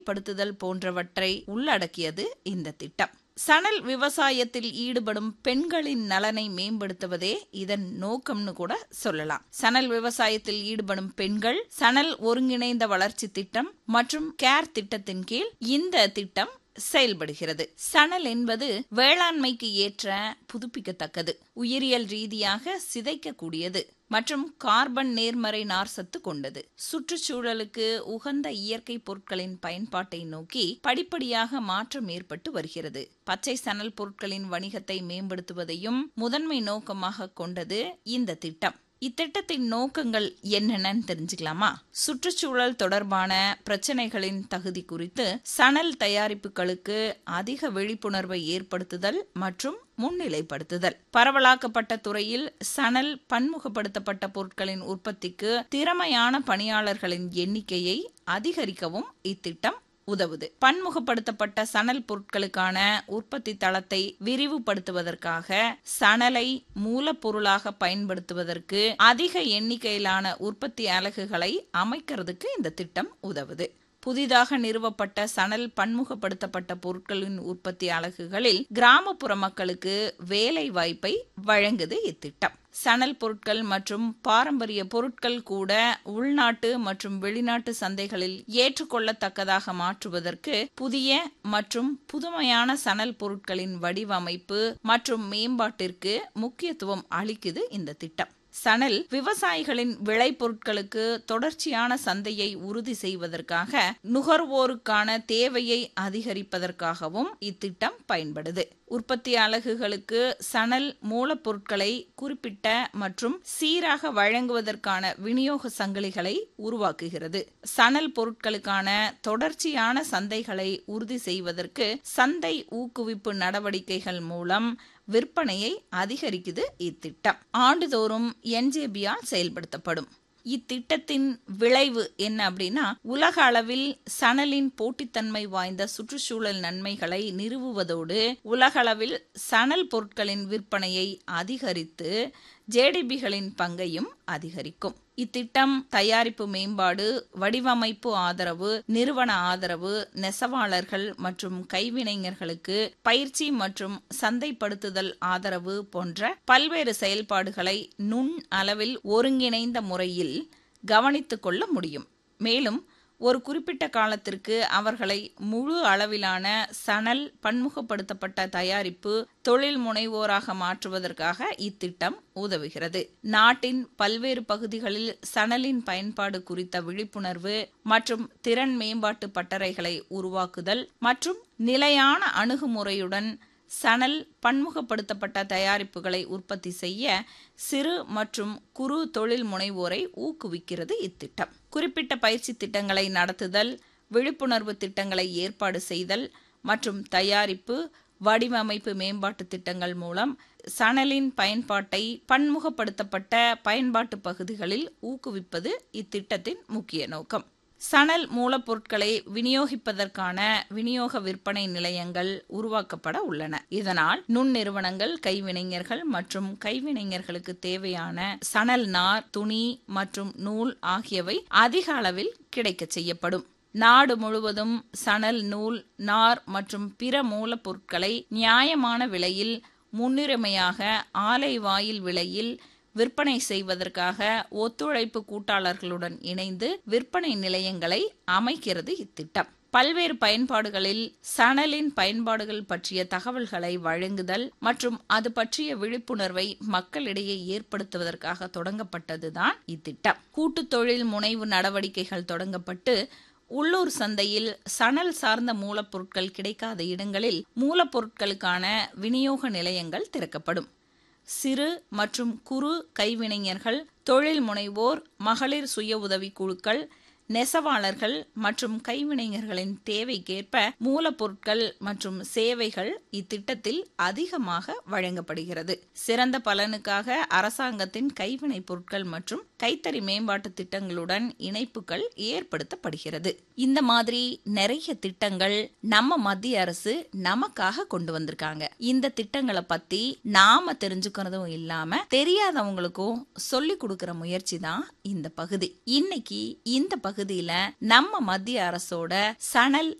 படுத்துதல் போன்றவற்றை உள்ளடக்கியது இந்த திட்டம் சணல் விவசாயத்தில் ஈடுபடும் பெண்களின் நலனை மேம்படுத்துவதே இதன் நோக்கம்னு கூட சொல்லலாம் சணல் விவசாயத்தில் ஈடுபடும் பெண்கள் சணல் ஒருங்கிணைந்த வளர்ச்சி திட்டம் மற்றும் கேர் திட்டத்தின் கீழ் இந்த திட்டம் செயல்படுகிறது சணல் என்பது வேளாண்மைக்கு ஏற்ற புதுப்பிக்கத்தக்கது உயிரியல் ரீதியாக சிதைக்கக்கூடியது மற்றும் கார்பன் நேர்மறை நார்சத்து கொண்டது சுற்றுச்சூழலுக்கு உகந்த இயற்கை பொருட்களின் பயன்பாட்டை நோக்கி படிப்படியாக மாற்றம் ஏற்பட்டு வருகிறது பச்சை சணல் பொருட்களின் வணிகத்தை மேம்படுத்துவதையும் முதன்மை நோக்கமாக கொண்டது இந்த திட்டம் இத்திட்டத்தின் நோக்கங்கள் என்னென்னு தெரிஞ்சுக்கலாமா சுற்றுச்சூழல் தொடர்பான பிரச்சனைகளின் தகுதி குறித்து சணல் தயாரிப்புகளுக்கு அதிக விழிப்புணர்வை ஏற்படுத்துதல் மற்றும் முன்னிலைப்படுத்துதல் பரவலாக்கப்பட்ட துறையில் சணல் பன்முகப்படுத்தப்பட்ட பொருட்களின் உற்பத்திக்கு திறமையான பணியாளர்களின் எண்ணிக்கையை அதிகரிக்கவும் இத்திட்டம் உதவுது பன்முகப்படுத்தப்பட்ட சணல் பொருட்களுக்கான உற்பத்தி தளத்தை விரிவுபடுத்துவதற்காக சணலை மூலப்பொருளாக பயன்படுத்துவதற்கு அதிக எண்ணிக்கையிலான உற்பத்தி அலகுகளை அமைக்கிறதுக்கு இந்த திட்டம் உதவுது புதிதாக நிறுவப்பட்ட சணல் பன்முகப்படுத்தப்பட்ட பொருட்களின் உற்பத்தி அலகுகளில் கிராமப்புற மக்களுக்கு வேலை வாய்ப்பை வழங்குது இத்திட்டம் சணல் பொருட்கள் மற்றும் பாரம்பரிய பொருட்கள் கூட உள்நாட்டு மற்றும் வெளிநாட்டு சந்தைகளில் ஏற்றுக்கொள்ளத்தக்கதாக மாற்றுவதற்கு புதிய மற்றும் புதுமையான சணல் பொருட்களின் வடிவமைப்பு மற்றும் மேம்பாட்டிற்கு முக்கியத்துவம் அளிக்குது இந்த திட்டம் சணல் விவசாயிகளின் விளைபொருட்களுக்கு தொடர்ச்சியான சந்தையை உறுதி செய்வதற்காக நுகர்வோருக்கான தேவையை அதிகரிப்பதற்காகவும் இத்திட்டம் பயன்படுது உற்பத்தி அலகுகளுக்கு சணல் மூலப்பொருட்களை குறிப்பிட்ட மற்றும் சீராக வழங்குவதற்கான விநியோக சங்கிலிகளை உருவாக்குகிறது சணல் பொருட்களுக்கான தொடர்ச்சியான சந்தைகளை உறுதி செய்வதற்கு சந்தை ஊக்குவிப்பு நடவடிக்கைகள் மூலம் விற்பனையை அதிகரிக்குது இத்திட்டம் ஆண்டுதோறும் என்ஜேபியால் செயல்படுத்தப்படும் இத்திட்டத்தின் விளைவு என்ன அப்படின்னா உலக அளவில் சணலின் போட்டித்தன்மை வாய்ந்த சுற்றுச்சூழல் நன்மைகளை நிறுவுவதோடு உலகளவில் சணல் பொருட்களின் விற்பனையை அதிகரித்து ஜேடிபிகளின் பங்கையும் அதிகரிக்கும் இத்திட்டம் தயாரிப்பு மேம்பாடு வடிவமைப்பு ஆதரவு நிறுவன ஆதரவு நெசவாளர்கள் மற்றும் கைவினைஞர்களுக்கு பயிற்சி மற்றும் சந்தைப்படுத்துதல் ஆதரவு போன்ற பல்வேறு செயல்பாடுகளை நுண் அளவில் ஒருங்கிணைந்த முறையில் கவனித்துக் கொள்ள முடியும் மேலும் ஒரு குறிப்பிட்ட காலத்திற்கு அவர்களை முழு அளவிலான சணல் பன்முகப்படுத்தப்பட்ட தயாரிப்பு தொழில் முனைவோராக மாற்றுவதற்காக இத்திட்டம் உதவுகிறது நாட்டின் பல்வேறு பகுதிகளில் சணலின் பயன்பாடு குறித்த விழிப்புணர்வு மற்றும் திறன் மேம்பாட்டு பட்டறைகளை உருவாக்குதல் மற்றும் நிலையான அணுகுமுறையுடன் சணல் பன்முகப்படுத்தப்பட்ட தயாரிப்புகளை உற்பத்தி செய்ய சிறு மற்றும் குறு தொழில் முனைவோரை ஊக்குவிக்கிறது இத்திட்டம் குறிப்பிட்ட பயிற்சி திட்டங்களை நடத்துதல் விழிப்புணர்வு திட்டங்களை ஏற்பாடு செய்தல் மற்றும் தயாரிப்பு வடிவமைப்பு மேம்பாட்டு திட்டங்கள் மூலம் சணலின் பயன்பாட்டை பன்முகப்படுத்தப்பட்ட பயன்பாட்டு பகுதிகளில் ஊக்குவிப்பது இத்திட்டத்தின் முக்கிய நோக்கம் சணல் மூலப்பொருட்களை விநியோகிப்பதற்கான விநியோக விற்பனை நிலையங்கள் உருவாக்கப்பட உள்ளன இதனால் நுண் நிறுவனங்கள் கைவினைஞர்கள் மற்றும் கைவினைஞர்களுக்கு தேவையான சணல் நார் துணி மற்றும் நூல் ஆகியவை அதிக அளவில் கிடைக்க செய்யப்படும் நாடு முழுவதும் சணல் நூல் நார் மற்றும் பிற மூலப்பொருட்களை நியாயமான விலையில் முன்னுரிமையாக ஆலை வாயில் விலையில் விற்பனை செய்வதற்காக ஒத்துழைப்பு கூட்டாளர்களுடன் இணைந்து விற்பனை நிலையங்களை அமைக்கிறது இத்திட்டம் பல்வேறு பயன்பாடுகளில் சணலின் பயன்பாடுகள் பற்றிய தகவல்களை வழங்குதல் மற்றும் அது பற்றிய விழிப்புணர்வை மக்களிடையே ஏற்படுத்துவதற்காக தொடங்கப்பட்டதுதான் இத்திட்டம் கூட்டு தொழில் முனைவு நடவடிக்கைகள் தொடங்கப்பட்டு உள்ளூர் சந்தையில் சணல் சார்ந்த மூலப்பொருட்கள் கிடைக்காத இடங்களில் மூலப்பொருட்களுக்கான விநியோக நிலையங்கள் திறக்கப்படும் சிறு மற்றும் குறு கைவினைஞர்கள் தொழில் முனைவோர் மகளிர் சுய உதவி குழுக்கள் நெசவாளர்கள் மற்றும் கைவினைஞர்களின் தேவைக்கேற்ப மூலப்பொருட்கள் மற்றும் சேவைகள் இத்திட்டத்தில் அதிகமாக வழங்கப்படுகிறது சிறந்த பலனுக்காக அரசாங்கத்தின் கைவினைப் பொருட்கள் மற்றும் கைத்தறி மேம்பாட்டு திட்டங்களுடன் இணைப்புகள் ஏற்படுத்தப்படுகிறது இந்த மாதிரி நிறைய திட்டங்கள் நம்ம மத்திய அரசு நமக்காக கொண்டு வந்திருக்காங்க இந்த திட்டங்களை பத்தி நாம தெரிஞ்சுக்கிறதும் இல்லாம தெரியாதவங்களுக்கும் சொல்லி கொடுக்கிற முயற்சி தான் இந்த பகுதி இன்னைக்கு இந்த பகுதியில நம்ம மத்திய அரசோட சணல்